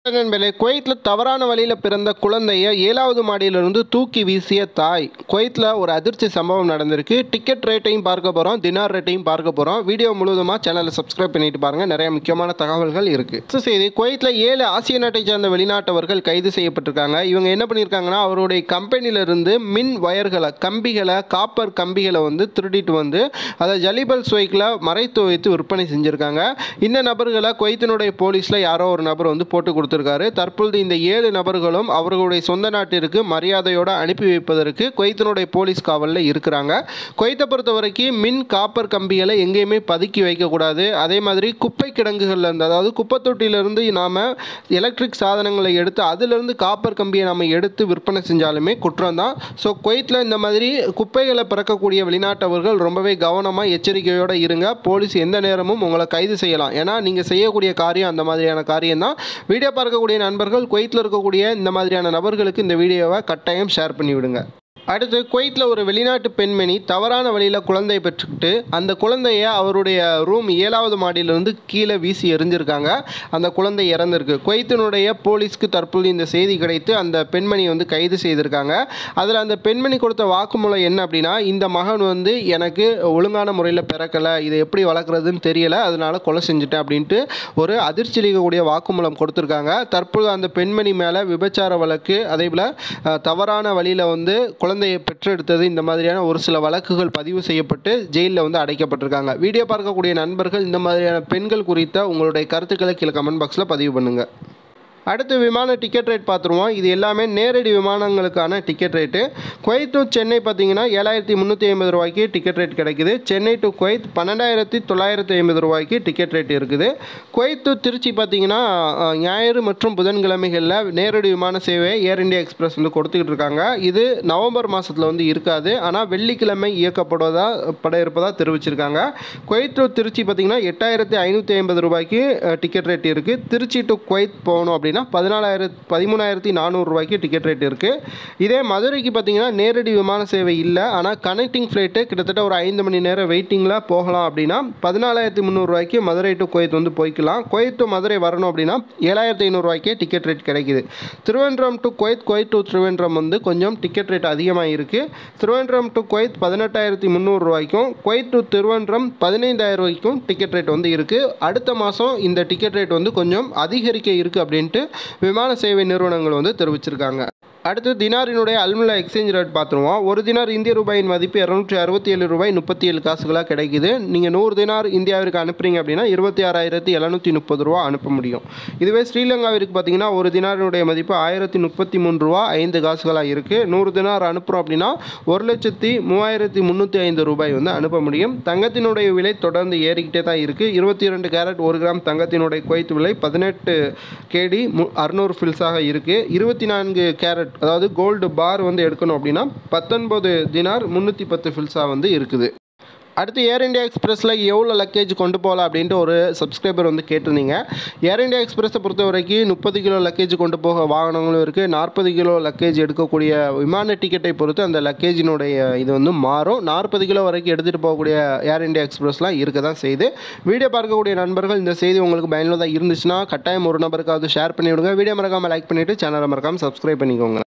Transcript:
நண்பர்களே குவைத்தில் தவறான வழியில் பிறந்த குழந்தைய ஏழாவது மாடியிலிருந்து தூக்கி வீசிய தாய் குவைத்தில் ஒரு அதிர்ச்சி சம்பவம் நடந்திருக்கு டிக்கெட் ரேட்டையும் பார்க்க போகிறோம் தினார் ரேட்டையும் பார்க்க போகிறோம் வீடியோ முழுவதுமாக சேனலை சப்ஸ்கிரைப் பண்ணிட்டு பாருங்கள் நிறைய முக்கியமான தகவல்கள் இருக்குது அடுத்த செய்தி குவைத்தில் ஏழு ஆசிய நாட்டை சேர்ந்த வெளிநாட்டவர்கள் கைது செய்யப்பட்டிருக்காங்க இவங்க என்ன பண்ணியிருக்காங்கன்னா அவருடைய கம்பெனியிலிருந்து மின் வயர்களை கம்பிகளை காப்பர் கம்பிகளை வந்து திருடிட்டு வந்து அதை ஜலிபல் ஸ்வைக்கில் மறைத்து வைத்து விற்பனை செஞ்சுருக்காங்க இந்த நபர்களை குவைத்தினுடைய போலீஸில் யாரோ ஒரு நபர் வந்து போட்டு கொடுத்துருக்காரு தற்பொழுது இந்த ஏழு நபர்களும் அவர்களுடைய சொந்த நாட்டிற்கு மரியாதையோடு அனுப்பி வைப்பதற்கு குவைத்தினுடைய போலீஸ் காவலில் இருக்கிறாங்க குவைத்தை பொறுத்த வரைக்கும் மின் காப்பர் கம்பிகளை எங்கேயுமே பதுக்கி வைக்கக்கூடாது அதே மாதிரி குப்பை கிடங்குகள்ல இருந்து அதாவது குப்பை தொட்டியிலிருந்து நாம் எலக்ட்ரிக் சாதனங்களை எடுத்து அதிலிருந்து காப்பர் கம்பியை நம்ம எடுத்து விற்பனை செஞ்சாலுமே குற்றம் தான் ஸோ குவைத்தில் இந்த மாதிரி குப்பைகளை பிறக்கக்கூடிய வெளிநாட்டவர்கள் ரொம்பவே கவனமாக எச்சரிக்கையோடு இருங்க போலீஸ் எந்த நேரமும் உங்களை கைது செய்யலாம் ஏன்னா நீங்கள் செய்யக்கூடிய காரியம் அந்த மாதிரியான காரியம் தான் வீடியோ பார்க்கக்கூடிய நண்பர்கள் குவைத்தில் இருக்கக்கூடிய இந்த மாதிரியான நபர்களுக்கு இந்த வீடியோவை கட்டாயம் ஷேர் பண்ணி விடுங்க அடுத்து குவைத்தில் ஒரு வெளிநாட்டு பெண்மணி தவறான வழியில் குழந்தையை பெற்றுக்கிட்டு அந்த குழந்தைய அவருடைய ரூம் ஏழாவது மாடியிலிருந்து கீழே வீசி எறிஞ்சிருக்காங்க அந்த குழந்தை இறந்திருக்கு குவைத்தினுடைய போலீஸ்க்கு தற்போது இந்த செய்தி கிடைத்து அந்த பெண்மணி வந்து கைது செய்திருக்காங்க அதில் அந்த பெண்மணி கொடுத்த வாக்குமூலம் என்ன அப்படின்னா இந்த மகன் வந்து எனக்கு ஒழுங்கான முறையில் பிறக்கலை இதை எப்படி வளர்க்குறதுன்னு தெரியல அதனால கொலை செஞ்சுட்டேன் அப்படின்ட்டு ஒரு அதிர்ச்சி அளிக்கக்கூடிய வாக்குமூலம் கொடுத்துருக்காங்க தற்போது அந்த பெண்மணி மேலே விபச்சார வழக்கு அதே போல் அஹ், தவறான வழியில் வந்து குழந்தையை பெற்றெடுத்தது இந்த மாதிரியான ஒரு சில வழக்குகள் பதிவு செய்யப்பட்டு ஜெயிலில் வந்து அடைக்கப்பட்டிருக்காங்க வீடியோ பார்க்கக்கூடிய நண்பர்கள் இந்த மாதிரியான பெண்கள் குறித்த உங்களுடைய கருத்துக்களை கீழே கமெண்ட் பாக்ஸில் பதிவு பண்ணுங்கள் அடுத்து விமான டிக்கெட் ரேட் பார்த்துருவோம் இது எல்லாமே நேரடி விமானங்களுக்கான ticket rate Kuwait to Chennai பார்த்தீங்கன்னா ஏழாயிரத்தி முந்நூற்றி ஐம்பது ரூபாய்க்கு டிக்கெட் ரேட் கிடைக்குது சென்னை டு குவைத் பன்னெண்டாயிரத்தி தொள்ளாயிரத்தி ஐம்பது ரூபாய்க்கு டிக்கெட் ரேட் இருக்குது குவைத் டு திருச்சி பார்த்தீங்கன்னா அஹ், ஞாயிறு மற்றும் புதன்கிழமைகளில் நேரடி விமான சேவை ஏர் இந்தியா எக்ஸ்பிரஸ் வந்து கொடுத்துக்கிட்டு இருக்காங்க இது நவம்பர் மாதத்தில் வந்து இருக்காது ஆனால் வெள்ளிக்கிழமை இயக்கப்படுவதா பட இருப்பதாக தெரிவிச்சிருக்காங்க குவைத் டு திருச்சி பார்த்தீங்கன்னா எட்டாயிரத்தி ஐநூற்றி ஐம்பது ரூபாய்க்கு டிக்கெட் ரேட் இருக்குது திருச்சி டு குவைத் போகணும் அப்படின்னா பதினாலாயிரத்தி பதிமூணாயிரத்தி நானூறு ரூபாய்க்கு டிக்கெட் ரேட் இருக்குது இதே மதுரைக்கு பார்த்தீங்கன்னா நேரடி விமான சேவை இல்லை ஆனால் கனெக்டிங் ஃப்ளைட்டு கிட்டத்தட்ட ஒரு ஐந்து மணி நேரம் வெயிட்டிங்கில் போகலாம் அப்படின்னா பதினாலாயிரத்தி முந்நூறுரூவாய்க்கு மதுரை டு குவைத் வந்து போய்க்கலாம் குவைத் டு மதுரை வரணும் அப்படின்னா ஏழாயிரத்தி ஐநூறுரூவாய்க்கே டிக்கெட் ரேட் கிடைக்குது Thiruvananthapuram to Kuwait Kuwait to Thiruvananthapuram வந்து கொஞ்சம் டிக்கெட் ரேட் அதிகமாக இருக்குது திருவனந்தபுரம் டு குவைத் பதினெட்டாயிரத்தி முந்நூறுரூவாய்க்கும் குவைத் டு திருவனந்தபுரம் பதினைந்தாயிரம் ரூபாய்க்கும் டிக்கெட் ரேட் வந்து இருக்குது அடுத்த மாதம் இந்த டிக்கெட் ரேட் வந்து கொஞ்சம் அதிகரிக்க இருக்குது அப்படின்ட்டு விமான சேவை நிறுவனங்கள் வந்து தெரிவிச்சிருக்காங்க அடுத்து தினாரினுடைய அல்முலா எக்ஸ்சேஞ்ச் ரேட் பார்த்துருவோம் ஒரு தினார் இந்திய ரூபாயின் மதிப்பு இரநூற்றி அறுபத்தி ஏழு ரூபாய் முப்பத்தி ஏழு காசுகளாக கிடைக்குது நீங்கள் நூறு தினார் இந்தியாவிற்கு அனுப்புறீங்க அப்படின்னா இருபத்தி ஆறாயிரத்தி எழுநூற்றி முப்பது ரூபா அனுப்ப முடியும் இதுவே ஸ்ரீலங்காவிற்கு பார்த்தீங்கன்னா ஒரு தினாரினுடைய மதிப்பு ஆயிரத்தி முப்பத்தி மூணு ரூபா ஐந்து காசுகளாக இருக்குது நூறு தினார் அனுப்புகிறோம் அப்படின்னா ஒரு லட்சத்தி மூவாயிரத்தி முந்நூற்றி ஐந்து ரூபாய் வந்து அனுப்ப முடியும் தங்கத்தினுடைய விலை தொடர்ந்து ஏறிக்கிட்டே தான் இருக்குது இருபத்தி இரண்டு கேரட் ஒரு கிராம் தங்கத்தினுடைய குவைத் விலை பதினெட்டு கேடி மு அறுநூறு ஃபில்ஸாக இருக்குது இருபத்தி நான்கு கேரட் அதாவது கோல்டு பார் வந்து எடுக்கணும் அப்படின்னா பத்தொன்பது தினார் முந்நூற்றி பத்து ஃபில்ஸாக வந்து இருக்குது அடுத்து ஏர் இந்தியா எக்ஸ்பிரஸில் எவ்வளோ லக்கேஜ் கொண்டு போகலாம் அப்படின்ட்டு ஒரு சப்ஸ்கிரைபர் வந்து கேட்டிருந்தீங்க ஏர் இந்தியா எக்ஸ்பிரஸை பொறுத்த வரைக்கும் முப்பது கிலோ லக்கேஜ் கொண்டு போக வாகனங்களும் இருக்குது நாற்பது கிலோ லக்கேஜ் எடுக்கக்கூடிய விமான டிக்கெட்டை பொறுத்து அந்த லக்கேஜினுடைய இது வந்து மாறும் நாற்பது கிலோ வரைக்கும் எடுத்துகிட்டு போகக்கூடிய ஏர் இந்தியா எக்ஸ்பிரஸ்லாம் இருக்க தான் செய்யுது வீடியோ பார்க்கக்கூடிய நண்பர்கள் இந்த செய்தி உங்களுக்கு பயனுள்ளதாக இருந்துச்சுன்னா கட்டாயம் ஒரு நபருக்காவது ஷேர் பண்ணி விடுங்க வீடியோ மறக்காமல் லைக் பண்ணிவிட்டு சேனலை மறக்காமல் சப்ஸ்கிரைப் பண்ணிக்கோங்க